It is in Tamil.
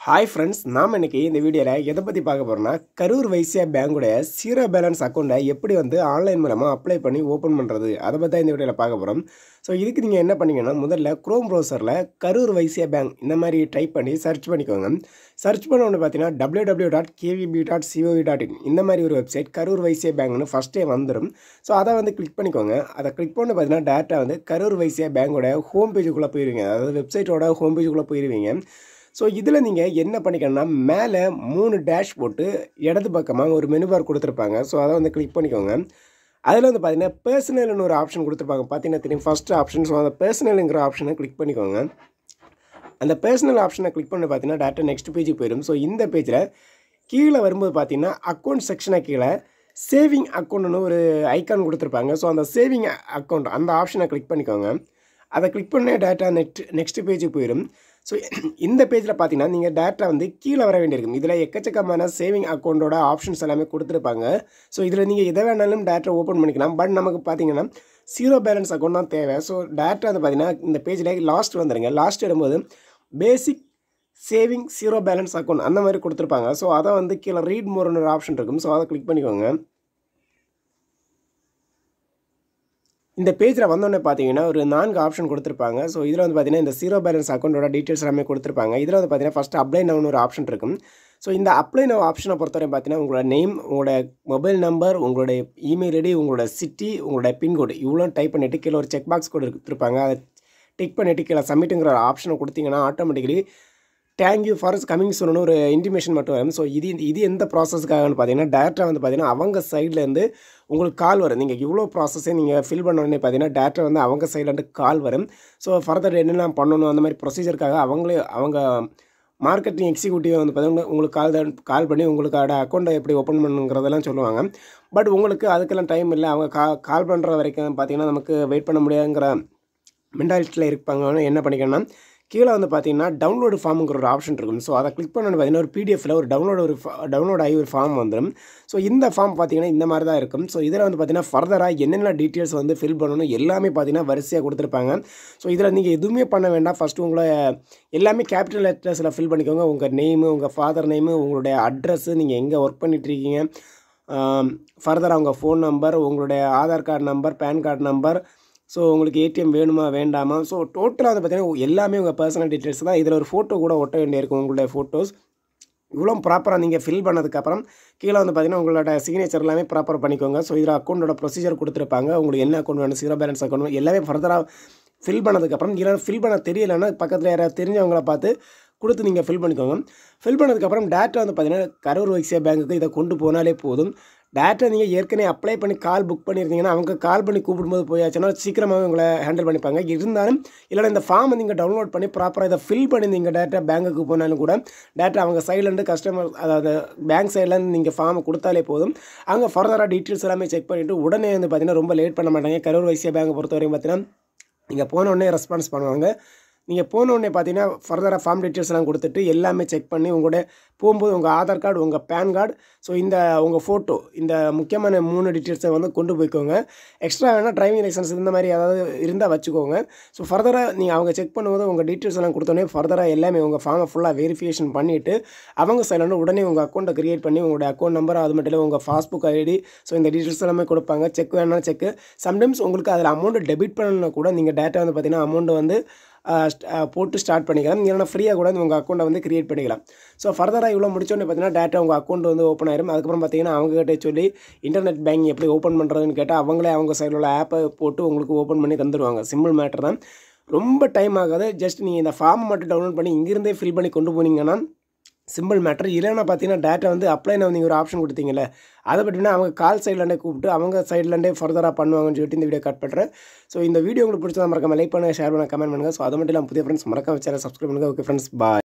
ஹாய் ஃப்ரெண்ட்ஸ் நாம் இன்னைக்கு இந்த வீடியோவில் எதை பற்றி பார்க்க போகிறோம்னா கரூர் வைசியா பேங்குடைய ஜீரோ பேலன்ஸ் அக்கௌண்ட்டை எப்படி வந்து ஆன்லைன் மூலமாக அப்ளை பண்ணி ஓப்பன் பண்ணுறது அதை பற்றி தான் இந்த வீடியோவில் பார்க்க போகிறோம் ஸோ இதுக்கு நீங்கள் என்ன பண்ணீங்கன்னா முதல்ல க்ரோம் ப்ரௌசரில் கரூர் வைசியா பேங்க் இந்த மாதிரி டைப் பண்ணி சர்ச் பண்ணிக்கோங்க சர்ச் பண்ண ஒன்று பார்த்தீங்கன்னா W W dot KVB dot COV dot in இந்த மாதிரி ஒரு வெப்சைட் கரூர் வைசியா பேங்க்னு ஃபஸ்ட்டே வந்துடும் ஸோ அதை வந்து கிளிக் பண்ணிக்கோங்க அதை கிளிக் பண்ணி பார்த்தீங்கன்னா டேட்டா வந்து கரூர் வைசியா பேங்கோட ஹோம் பேஜுக்குள்ளே போயிருவீங்க அதாவது வெப்சைட்டோட ஹோம் பேஜுக்குள்ளே போயிருவீங்க ஸோ இதில் நீங்கள் என்ன பண்ணிக்கணும்னா மேலே மூணு டேஷ் போட்டு இடது பக்கமாக ஒரு மெனு பார் கொடுத்துருப்பாங்க ஸோ அதை வந்து கிளிக் பண்ணிக்கோங்க அதில் வந்து பார்த்தீங்கன்னா பர்சனல்னு ஒரு ஆப்ஷன் கொடுத்துருப்பாங்க பார்த்தீங்கன்னா தெரியும் ஃபஸ்ட் ஆப்ஷன் ஸோ அந்த பர்சனலுங்கிற ஆப்ஷனை கிளிக் பண்ணிக்கோங்க அந்த பர்சனல் ஆப்ஷனை கிளிக் பண்ணி பார்த்தீங்கன்னா டேட்டா நெக்ஸ்ட் பேஜுக்கு போயிடும் ஸோ இந்த பேஜில் கீழே வரும்போது பார்த்தீங்கன்னா அக்கௌண்ட் செக்ஷனை கீழே சேவிங் அக்கௌண்ட்னு ஒரு ஐக்கான் கொடுத்துருப்பாங்க ஸோ அந்த சேவிங் அக்கௌண்ட் அந்த ஆப்ஷனை கிளிக் பண்ணிக்கோங்க அதை கிளிக் பண்ண டேட்டா நெக்ஸ்ட் நெக்ஸ்ட் பேஜுக்கு போயிடும் ஸோ இந்த பேஜில் பார்த்தீங்கன்னா நீங்கள் டேட்டா வந்து கீழே வர வேண்டியிருக்கும் இதில் எக்கச்சக்கமான சேவிங் அக்கௌண்ட்டோட ஆப்ஷன்ஸ் எல்லாமே கொடுத்துருப்பாங்க ஸோ இதில் நீங்கள் எதை வேணாலும் டேட்டா ஓப்பன் பண்ணிக்கலாம் பட் நமக்கு பார்த்தீங்கன்னா ஜீரோ பேலன்ஸ் அக்கௌண்ட் தான் தேவை ஸோ டேட்டா வந்து பார்த்தீங்கன்னா இந்த பேஜில் லாஸ்ட் வந்துடுங்க லாஸ்ட் இடும்போது basic saving zero balance account அந்த மாதிரி கொடுத்துருப்பாங்க ஸோ அதை வந்து கீழே ரீட் மோர்னு ஒரு ஆப்ஷன் இருக்கும் ஸோ அதை கிளிக் பண்ணிக்கோங்க இந்த பேஜில் வந்தோடனே பார்த்தீங்கன்னா ஒரு நான்கு ஆப்ஷன் கொடுத்துருப்பாங்க ஸோ இதில் வந்து பார்த்தீங்கன்னா இந்த ஜீரோ பேலன்ஸ் அக்கௌண்ட்டோட டீட்டெயில்ஸ் எல்லாமே கொடுத்துருப்பாங்க இதில் வந்து பார்த்தீங்கன்னா ஃபஸ்ட்டு அப்ளை நவுன்னு ஒரு ஆப்ஷன் இருக்கும் ஸோ இந்த அப்ளை நவ் ஆப்ஷனை பொறுத்தவரை பார்த்தீங்கன்னா உங்களோட நேம் உங்களோட மொபைல் நம்பர் உங்களுடைய இமெயில் ஐடி உங்களோட சிட்டி உங்களோட பின்கோடு இவ்வளோ டைப் பண்ணிவிட்டு கீழே ஒரு செக் பாக்ஸ் கோடு கொடுத்துருப்பாங்க அதை டிக் பண்ணிவிட்டு கீழே சப்மிட்டுங்கிற ஆப்ஷனை கொடுத்தீங்கன்னா ஆட்டோமேட்டிக்கலி தேங்க்யூ ஃபார் கமிங் சொல்லணும் ஒரு இன்டிமேஷன் மட்டும் வரும் ஸோ இது இது எந்த ப்ராசஸ்க்காகன்னு பார்த்தீங்கன்னா டேரெக்டாக வந்து பார்த்தீங்கன்னா அவங்க சைட்லேருந்து உங்களுக்கு கால் வரும் நீங்கள் இவ்வளோ ப்ராசஸே நீங்கள் ஃபில் பண்ண உடனே பார்த்தீங்கன்னா டேரெக்டாக வந்து அவங்க சைட்லேருந்து கால் வரும் ஸோ ஃபர்தர் என்னெல்லாம் பண்ணணும் அந்த மாதிரி ப்ரொசீஜருக்காக அவங்களே அவங்க மார்க்கெட்டிங் எக்ஸிக்யூட்டிவ் வந்து பார்த்தீங்கன்னா உங்களுக்கு கால் தான் கால் பண்ணி உங்களுக்கான அக்கௌண்ட்டை எப்படி ஓப்பன் பண்ணுங்கிறதெல்லாம் சொல்லுவாங்க பட் உங்களுக்கு அதுக்கெல்லாம் டைம் இல்லை அவங்க கா கால் பண்ணுற வரைக்கும் பார்த்தீங்கன்னா நமக்கு வெயிட் பண்ண முடியாதுங்கிற மென்டாலிட்டியில் இருப்பாங்க என்ன பண்ணிக்கணும்னா கீழே வந்து பார்த்தீங்கன்னா டவுன்லோடு ஃபார்முங்கிற ஒரு ஆப்ஷன் இருக்கும் ஸோ அதை கிளிக் பண்ணணும் பார்த்தீங்கன்னா ஒரு பிடிஎஃபில் ஒரு டவுன்லோடு ஒரு டவுன்லோட் ஆகி ஒரு ஃபார்ம் வந்துடும் ஸோ இந்த ஃபார்ம் பார்த்தீங்கன்னா இந்த மாதிரி தான் இருக்கும் ஸோ இதில் வந்து பார்த்தீங்கன்னா ஃபர்தராக என்னென்ன டீட்டெயில்ஸ் வந்து ஃபில் பண்ணணும் எல்லாமே பார்த்தீங்கன்னா வரிசையாக கொடுத்துருப்பாங்க ஸோ இதில் நீங்கள் எதுவுமே பண்ண வேண்டாம் ஃபஸ்ட்டு உங்களை எல்லாமே கேபிட்டல் லெட்டர்ஸில் ஃபில் பண்ணிக்கோங்க உங்கள் நேமு உங்கள் ஃபாதர் நேமு உங்களுடைய அட்ரஸ்ஸு நீங்கள் எங்கே ஒர்க் பண்ணிகிட்ருக்கீங்க ஃபர்தராக உங்கள் ஃபோன் நம்பர் உங்களுடைய Aadhaar card number PAN card number so உங்களுக்கு ஏடிஎம் வேணுமா வேண்டாமா ஸோ டோட்டலாக வந்து பார்த்தீங்கன்னா எல்லாமே உங்கள் பர்சனல் டீட்டெயில்ஸ் தான் இதில் ஒரு ஃபோட்டோ கூட ஒட்ட வேண்டியிருக்கும் உங்களுடைய ஃபோட்டோஸ் இவ்வளோ ப்ராப்பராக நீங்கள் ஃபில் பண்ணதுக்கப்புறம் கீழே வந்து பார்த்தீங்கன்னா உங்களோட சிக்னேச்சர் எல்லாமே ப்ராப்பர் பண்ணிக்கோங்க ஸோ இதில் அக்கௌண்ட்டோட ப்ரொசீஜர் கொடுத்துருப்பாங்க உங்களுக்கு என்ன அக்கௌண்ட் வேணும் ஜீரோ பேலன்ஸ் அக்கௌண்ட் எல்லாமே ஃபர்தராக ஃபில் பண்ணதுக்கப்புறம் இல்லை ஃபில் பண்ண தெரியலைன்னா பக்கத்தில் யாராவது தெரிஞ்சவங்கள பார்த்து கொடுத்து நீங்கள் ஃபில் பண்ணிக்கோங்க ஃபில் பண்ணதுக்கப்புறம் டேட்டா வந்து பார்த்தீங்கன்னா கரூர் வைசியா பேங்க்குக்கு இதை கொண்டு போனாலே போதும் டேட்டா நீங்கள் ஏற்கனவே அப்ளை பண்ணி கால் புக் பண்ணியிருந்தீங்கன்னா அவங்க கால் பண்ணி கூப்பிடும்போது போயாச்சுன்னா சீக்கிரமாக உங்களை ஹேண்டில் பண்ணிப்பாங்க இருந்தாலும் இல்லைனா இந்த ஃபார்மை நீங்கள் டவுன்லோட் பண்ணி ப்ராப்பராக இதை ஃபில் பண்ணி நீங்கள் டேட்டா பேங்க்குக்கு போனாலும் கூட டேட்டா அவங்க சைட்லேருந்து கஸ்டமர் அதாவது பேங்க் சைட்லேருந்து நீங்கள் ஃபார்மை கொடுத்தாலே போதும் அங்கே ஃபர்தராக டீட்டெயில்ஸ் எல்லாமே செக் பண்ணிவிட்டு உடனே வந்து பார்த்தீங்கன்னா ரொம்ப லேட் பண்ண மாட்டாங்க கரூர் வைசியா பேங்கை பொறுத்த வரைக்கும் பார்த்தீங்கன்னா நீங்கள் போன உடனே ரெஸ்பான்ஸ் பண்ணுவாங்க நீங்கள் போன உடனே பார்த்தீங்கன்னா ஃபர்தராக ஃபார்ம் டீட்டெயில்ஸ்லாம் கொடுத்துட்டு எல்லாமே செக் பண்ணி உங்களோட போகும்போது உங்கள் ஆதார் கார்டு உங்கள் பேன் கார்டு ஸோ இந்த உங்கள் ஃபோட்டோ இந்த முக்கியமான மூணு டீட்டெயில்ஸை வந்து கொண்டு போய்க்கோங்க எக்ஸ்ட்ரா வேணால் டிரைவிங் லைசன்ஸ் இந்த மாதிரி ஏதாவது இருந்தால் வச்சுக்கோங்க ஸோ ஃபர்தராக நீங்கள் அவங்க செக் பண்ணும்போது உங்கள் டீட்டெயில்ஸ் எல்லாம் கொடுத்தோன்னே ஃபர்தராக எல்லாமே உங்கள் ஃபார்மை ஃபுல்லாக வெரிஃபிகேஷன் பண்ணிவிட்டு அவங்க சைட்லேருந்து உடனே உங்கள் அக்கௌண்ட்டை க்ரியேட் பண்ணி உங்களோட அக்கௌண்ட் நம்பர் அது மட்டும் இல்லை உங்கள் பாஸ்புக் ஐடி ஸோ இந்த டீட்டெயில்ஸ் எல்லாமே கொடுப்பாங்க செக் வேணாலும் செக்கு சம்டைம்ஸ் உங்களுக்கு அதில் அமௌண்ட்டு டெபிட் பண்ணணும் கூட நீங்கள் டேட்டா வந்து பார்த்தீங்கன்னா அமௌண்ட்டு வந்து போட்டு ஸ்டார்ட் பண்ணிக்கலாம் இல்லைனா ஃப்ரீயாக கூட உங்கள் அக்கௌண்ட்டை வந்து க்ரியேட் பண்ணிக்கலாம் ஸோ ஃபர்தராக இவ்வளோ முடிச்சோடனே பார்த்தீங்கன்னா டேட்டா உங்கள் அக்கௌண்ட் வந்து ஓப்பன் ஆயிரும் அதுக்கப்புறம் பார்த்தீங்கன்னா அவங்ககிட்ட சொல்லி இன்டர்நெட் பேங்கிங் எப்படி ஓப்பன் பண்ணுறதுன்னு கேட்டால் அவங்களே அவங்க சைடில் உள்ள ஆப்பை போட்டு உங்களுக்கு ஓப்பன் பண்ணி தந்துடுவாங்க சிம்பிள் மேட்டர் தான் ரொம்ப டைம் ஆகாது ஜஸ்ட் நீங்கள் இந்த ஃபார்ம் மட்டும் டவுன்லோட் பண்ணி இங்கிருந்தே ஃபில் பண்ணி கொண்டு போனீங்கன்னா சிம்பிள் மேட்டர் இல்லைன்னா பார்த்தீங்கன்னா டேட்டா வந்து அப்ளைன நீங்கள் ஒரு ஆப்ஷன் கொடுத்தீங்கல்ல அதை பற்றினா அவங்க கால் சைட்லேருந்தே கூப்பிட்டு அவங்க சைட்லேருந்தே ஃபர்தராக பண்ணுவாங்கன்னு சொல்லிட்டு இந்த வீடியோ கட் பண்ணுறேன் ஸோ இந்த வீடியோ உங்களுக்கு பிடிச்சதா மறக்காம லைக் பண்ணுங்கள் ஷேர் பண்ணுங்கள் கமெண்ட் பண்ணுங்கள் ஸோ அது மட்டும் இல்லாமல் புதிய ஃப்ரெண்ட்ஸ் மறக்காம சேனல் சப்ஸ்கிரைப் பண்ணுங்கள் ஓகே ஃப்ரெண்ட்ஸ் பாய்